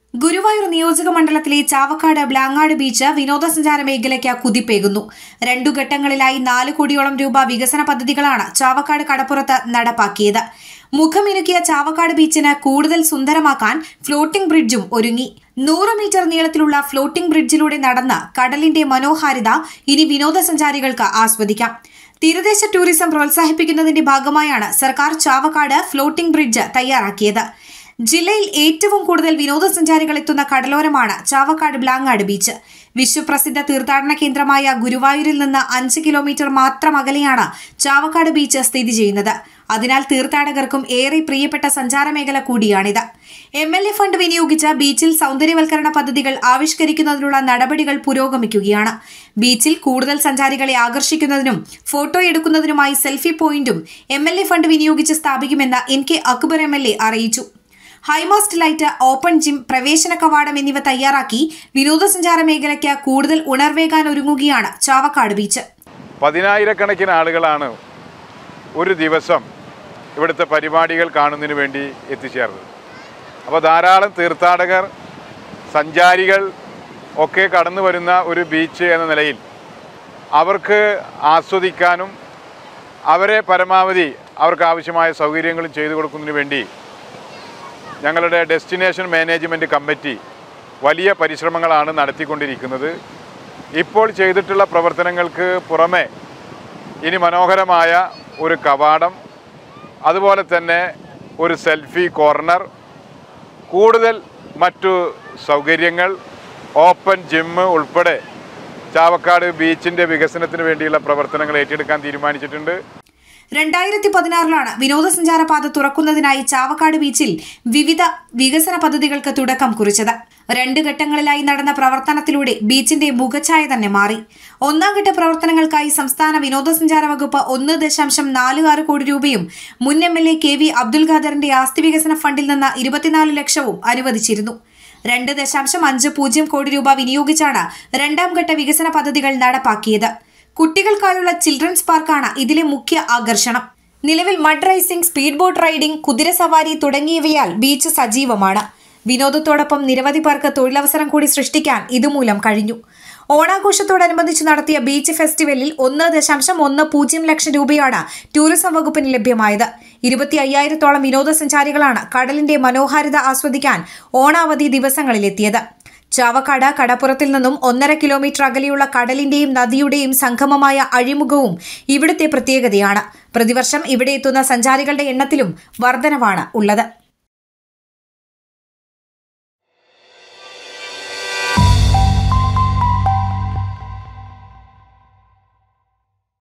ഗുരുവായൂർ നിയോജക മണ്ഡലത്തിലെ ചാവക്കാട് ബ്ലാങ്ങാട് ബീച്ച് വിനോദസഞ്ചാര മേഖലയ്ക്ക് കുതിപ്പേകുന്നു രണ്ടു ഘട്ടങ്ങളിലായി നാല് കോടിയോളം രൂപ വികസന പദ്ധതികളാണ് ചാവക്കാട് കടപ്പുറത്ത് നടപ്പാക്കിയത് മുഖമിനുക്കിയ ചാവക്കാട് ബീച്ചിന് കൂടുതൽ സുന്ദരമാക്കാൻ ഫ്ലോട്ടിംഗ് ബ്രിഡ്ജും ഒരുങ്ങി നൂറ് മീറ്റർ നീളത്തിലുള്ള ഫ്ലോട്ടിംഗ് ബ്രിഡ്ജിലൂടെ നടന്ന് കടലിന്റെ മനോഹാരിത ഇനി വിനോദസഞ്ചാരികൾക്ക് ആസ്വദിക്കാം തീരദേശ ടൂറിസം പ്രോത്സാഹിപ്പിക്കുന്നതിന്റെ ഭാഗമായാണ് സർക്കാർ ചാവക്കാട് ഫ്ലോട്ടിംഗ് ബ്രിഡ്ജ് തയ്യാറാക്കിയത് ജില്ലയിൽ ഏറ്റവും കൂടുതൽ വിനോദസഞ്ചാരികൾ എത്തുന്ന കടലോരമാണ് ചാവക്കാട് ബ്ലാങ്ങാട് ബീച്ച് വിശ്വപ്രസിദ്ധ തീർത്ഥാടന കേന്ദ്രമായ ഗുരുവായൂരിൽ നിന്ന് അഞ്ച് കിലോമീറ്റർ മാത്രം അകലെയാണ് ചാവക്കാട് ബീച്ച് സ്ഥിതി ചെയ്യുന്നത് അതിനാൽ തീർത്ഥാടകർക്കും ഏറെ പ്രിയപ്പെട്ട സഞ്ചാര മേഖല കൂടിയാണിത് എം എൽ എ ഫണ്ട് വിനിയോഗിച്ച് ബീച്ചിൽ സൗന്ദര്യവൽക്കരണ പദ്ധതികൾ ആവിഷ്കരിക്കുന്നതിനുള്ള നടപടികൾ പുരോഗമിക്കുകയാണ് ബീച്ചിൽ കൂടുതൽ സഞ്ചാരികളെ ആകർഷിക്കുന്നതിനും ഫോട്ടോ എടുക്കുന്നതിനുമായി സെൽഫി പോയിന്റും എം എൽ എ ഫണ്ട് വിനിയോഗിച്ച് സ്ഥാപിക്കുമെന്ന് N K Akbar M L A അറിയിച്ചു ഹൈമാസ്റ്റ് ലൈറ്റ് ഓപ്പൺ ജിം പ്രവേശന കവാടം എന്നിവ തയ്യാറാക്കി വിനോദസഞ്ചാര മേഖലയ്ക്ക് കൂടുതൽ ഉണർവേകാൻ ഒരുങ്ങുകയാണ് ചാവക്കാട് ബീച്ച് പതിനായിരക്കണക്കിന് ആളുകളാണ് ഒരു ദിവസം ഇവിടുത്തെ പരിപാടികൾ കാണുന്നതിന് വേണ്ടി എത്തിച്ചേർന്നത് അപ്പോൾ ധാരാളം തീർത്ഥാടകർ സഞ്ചാരികൾ ഒക്കെ കടന്നു വരുന്ന ഒരു ബീച്ച് എന്ന നിലയിൽ അവർക്ക് ആസ്വദിക്കാനും അവരെ പരമാവധി അവർക്ക് ആവശ്യമായ സൗകര്യങ്ങളും ചെയ്തു കൊടുക്കുന്നതിന് വേണ്ടി ഞങ്ങളുടെ ഡെസ്റ്റിനേഷൻ മാനേജ്മെൻറ്റ് കമ്മിറ്റി വലിയ പരിശ്രമങ്ങളാണ് നടത്തിക്കൊണ്ടിരിക്കുന്നത് ഇപ്പോൾ ചെയ്തിട്ടുള്ള പ്രവർത്തനങ്ങൾക്ക് പുറമെ ഇനി മനോഹരമായ ഒരു കവാടം അതുപോലെ തന്നെ ഒരു സെൽഫി കോർണർ കൂടുതൽ മറ്റു സൗകര്യങ്ങൾ ഓപ്പൺ ജിമ്മ് ഉൾപ്പെടെ ചാവക്കാട് ബീച്ചിൻ്റെ വികസനത്തിന് വേണ്ടിയുള്ള പ്രവർത്തനങ്ങൾ ഏറ്റെടുക്കാൻ തീരുമാനിച്ചിട്ടുണ്ട് രണ്ടായിരത്തി പതിനാറിലാണ് വിനോദസഞ്ചാര പാത തുറക്കുന്നതിനായി ചാവക്കാട് ബീച്ചിൽ വിവിധ വികസന പദ്ധതികൾക്ക് തുടക്കം കുറിച്ചത് രണ്ട് ഘട്ടങ്ങളിലായി നടന്ന പ്രവർത്തനത്തിലൂടെ ബീച്ചിന്റെ മുഖഛായ തന്നെ മാറി ഒന്നാം ഘട്ട പ്രവർത്തനങ്ങൾക്കായി സംസ്ഥാന വിനോദസഞ്ചാര വകുപ്പ് ഒന്ന് ദശാംശം നാല് ആറ് കോടി രൂപയും മുൻ M L A K V Abdul ഖാദറിന്റെ ആസ്തി വികസന ഫണ്ടിൽ നിന്ന് ഇരുപത്തിനാല് ലക്ഷവും അനുവദിച്ചിരുന്നു രണ്ട് ദശാംശം അഞ്ച് പൂജ്യം കോടി രൂപ വിനിയോഗിച്ചാണ് രണ്ടാം ഘട്ട വികസന പദ്ധതികൾ നടപ്പാക്കിയത് കുട്ടികൾക്കായുള്ള ചിൽഡ്രൻസ് പാർക്കാണ് ഇതിലെ മുഖ്യ ആകർഷണം നിലവിൽ mud racing speed boat riding കുതിരസവാരി തുടങ്ങിയവയാൽ ബീച്ച് സജീവമാണ് വിനോദത്തോടൊപ്പം നിരവധി പേർക്ക് തൊഴിലവസരം കൂടി സൃഷ്ടിക്കാൻ ഇതുമൂലം കഴിഞ്ഞു ഓണാഘോഷത്തോടനുബന്ധിച്ച് നടത്തിയ ബീച്ച് ഫെസ്റ്റിവലിൽ ഒന്ന് ദശാംശം ഒന്ന് പൂജ്യം ലക്ഷം രൂപയാണ് ടൂറിസം വകുപ്പിന് ലഭ്യമായത് ഇരുപത്തി അയ്യായിരത്തോളം വിനോദസഞ്ചാരികളാണ് കടലിന്റെ മനോഹാരിത ആസ്വദിക്കാൻ ഓണാവധി ദിവസങ്ങളിലെത്തിയത് ചാവക്കാട് കടപ്പുറത്തിൽ നിന്നും ഒന്നര കിലോമീറ്റർ അകലെയുള്ള കടലിന്റെയും നദിയുടെയും സംഗമമായ അഴിമുഖവും ഇവിടുത്തെ പ്രത്യേകതയാണ് പ്രതിവർഷം ഇവിടെ എത്തുന്ന സഞ്ചാരികളുടെ എണ്ണത്തിലും വർധനവാണ് ഉള്ളത്